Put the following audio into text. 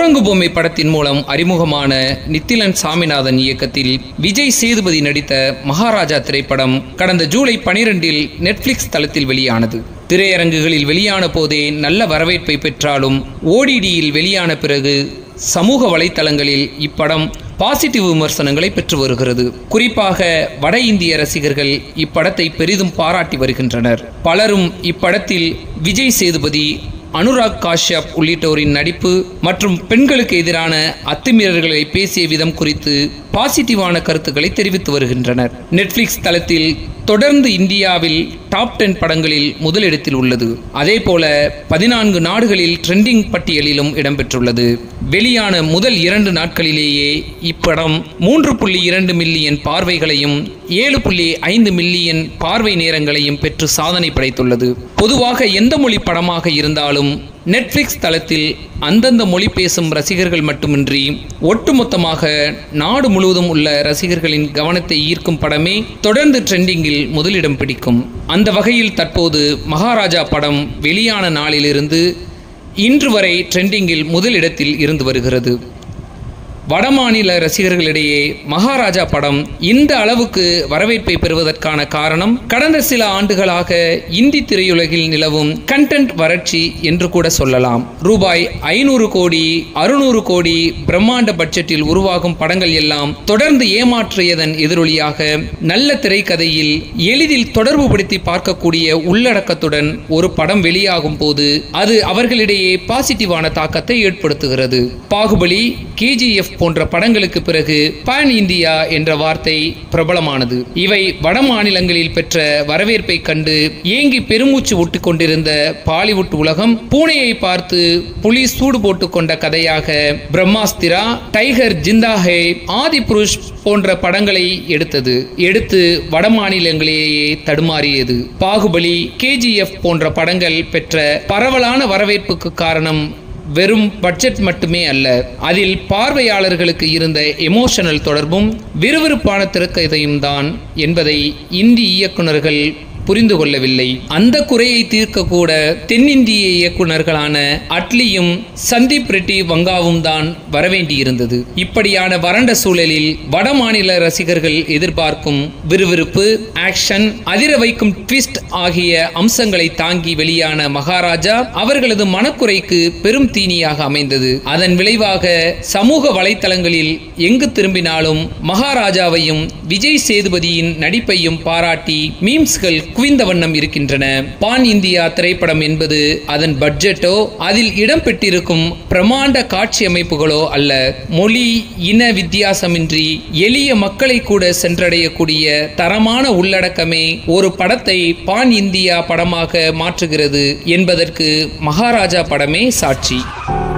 குரங்கு பொம்மை படத்தின் மூலம் அறிமுகமான நித்திலன் சாமிநாதன் இயக்கத்தில் விஜய் சேதுபதி நடித்த மகாராஜா திரைப்படம் கடந்த ஜூலை பனிரெண்டில் நெட்ஃபிளிக்ஸ் தளத்தில் வெளியானது திரையரங்குகளில் வெளியான போதே நல்ல வரவேற்பை பெற்றாலும் ஓடிடியில் வெளியான பிறகு சமூக வலைத்தளங்களில் இப்படம் பாசிட்டிவ் விமர்சனங்களை பெற்று வருகிறது குறிப்பாக வட இந்திய ரசிகர்கள் இப்படத்தை பெரிதும் பாராட்டி வருகின்றனர் பலரும் இப்படத்தில் விஜய் சேதுபதி அனுராக் காஷ்யப் உள்ளிட்டோரின் நடிப்பு மற்றும் பெண்களுக்கு எதிரான அத்துமீறல்களை பேசிய விதம் குறித்து பாசிட்டிவான கருத்துக்களை தெரிவித்து வருகின்றனர் நெட்ஃபிளிக்ஸ் தளத்தில் தொடர்ந்து இந்தியாவில் டாப் டென் படங்களில் முதலிடத்தில் உள்ளது அதே போல பதினான்கு நாடுகளில் ட்ரெண்டிங் பட்டியலிலும் இடம்பெற்றுள்ளது வெளியான முதல் இரண்டு நாட்களிலேயே இப்படம் மூன்று புள்ளி இரண்டு மில்லியன் பார்வைகளையும் ஏழு புள்ளி ஐந்து மில்லியன் பார்வை நேரங்களையும் பெற்று சாதனை படைத்துள்ளது பொதுவாக எந்த மொழி படமாக இருந்தாலும் நெட்ஃபிளிக்ஸ் தளத்தில் அந்தந்த மொழி பேசும் ரசிகர்கள் மட்டுமின்றி ஒட்டுமொத்தமாக நாடு முழுவதும் உள்ள ரசிகர்களின் கவனத்தை ஈர்க்கும் படமே தொடர்ந்து ட்ரெண்டிங்கில் முதலிடம் பிடிக்கும் அந்த வகையில் தற்போது மகாராஜா படம் வெளியான நாளிலிருந்து இன்று வரை ட்ரெண்டிங்கில் முதலிடத்தில் இருந்து வருகிறது வடமாநில ரசிகர்களிடையே மகாராஜா படம் இந்த அளவுக்கு வரவேற்பை பெறுவதற்கான காரணம் கடந்த சில ஆண்டுகளாக இந்தி திரையுலகில் நிலவும் கண்டென்ட் வறட்சி என்று கூட சொல்லலாம் ரூபாய் ஐநூறு கோடி அறுநூறு கோடி பிரம்மாண்ட பட்ஜெட்டில் உருவாகும் படங்கள் எல்லாம் தொடர்ந்து ஏமாற்றியதன் எதிரொலியாக நல்ல திரைக்கதையில் எளிதில் தொடர்புபடுத்தி பார்க்கக்கூடிய உள்ளடக்கத்துடன் ஒரு படம் வெளியாகும் போது அது அவர்களிடையே பாசிட்டிவான தாக்கத்தை ஏற்படுத்துகிறது பாகுபலி கேஜிஎஃப் போன்ற படங்களுக்கு பிறகு பான் இந்தியா என்ற வார்த்தை பிரபலமானது இவை வட மாநிலங்களில் பெற்ற வரவேற்பை கண்டு ஏங்கி பெருமூச்சு விட்டு கொண்டிருந்த பாலிவுட் உலகம் பூனையை பார்த்து புலி சூடு போட்டுக் கொண்ட கதையாக பிரம்மாஸ்திரா டைகர் ஜிந்தா ஹே ஆதி புருஷ் போன்ற படங்களை எடுத்தது எடுத்து வட மாநிலங்களிலேயே தடுமாறியது பாகுபலி கேஜிஎஃப் போன்ற படங்கள் பெற்ற பரவலான வரவேற்புக்கு காரணம் வெறும் பட்ஜெட் மட்டுமே அல்ல அதில் பார்வையாளர்களுக்கு இருந்த எமோஷனல் தொடர்பும் விறுவிறுப்பான திரைக்கதையும் தான் என்பதை இந்தி இயக்குனர்கள் புரிந்து கொள்ளவில்லை அந்த குறையை தீர்க்க கூட தென்னிந்திய இயக்குனர்களான அட்லியும் சந்தீப் ரெட்டி வங்காவும் தான் வரவேண்டியிருந்தது இப்படியான வறண்ட சூழலில் வட மாநில ரசிகர்கள் எதிர்பார்க்கும் விறுவிறுப்பு ஆக்ஷன் அதிர வைக்கும் ட்விஸ்ட் ஆகிய அம்சங்களை தாங்கி வெளியான மகாராஜா அவர்களது மனக்குறைக்கு பெரும் தீனியாக அமைந்தது அதன் விளைவாக சமூக வலைத்தளங்களில் எங்கு திரும்பினாலும் மகாராஜாவையும் விஜய் சேதுபதியின் நடிப்பையும் பாராட்டி மீம்ஸ்கள் குவிந்த வண்ணம் இருக்கின்றன பான் இந்தியா திரைப்படம் என்பது அதன் பட்ஜெட்டோ அதில் இடம்பெற்றிருக்கும் பிரமாண்ட காட்சி அமைப்புகளோ அல்ல மொழி இன வித்தியாசமின்றி எளிய மக்களை கூட சென்றடையக்கூடிய தரமான உள்ளடக்கமே ஒரு படத்தை பான் இந்தியா படமாக மாற்றுகிறது என்பதற்கு மகாராஜா படமே சாட்சி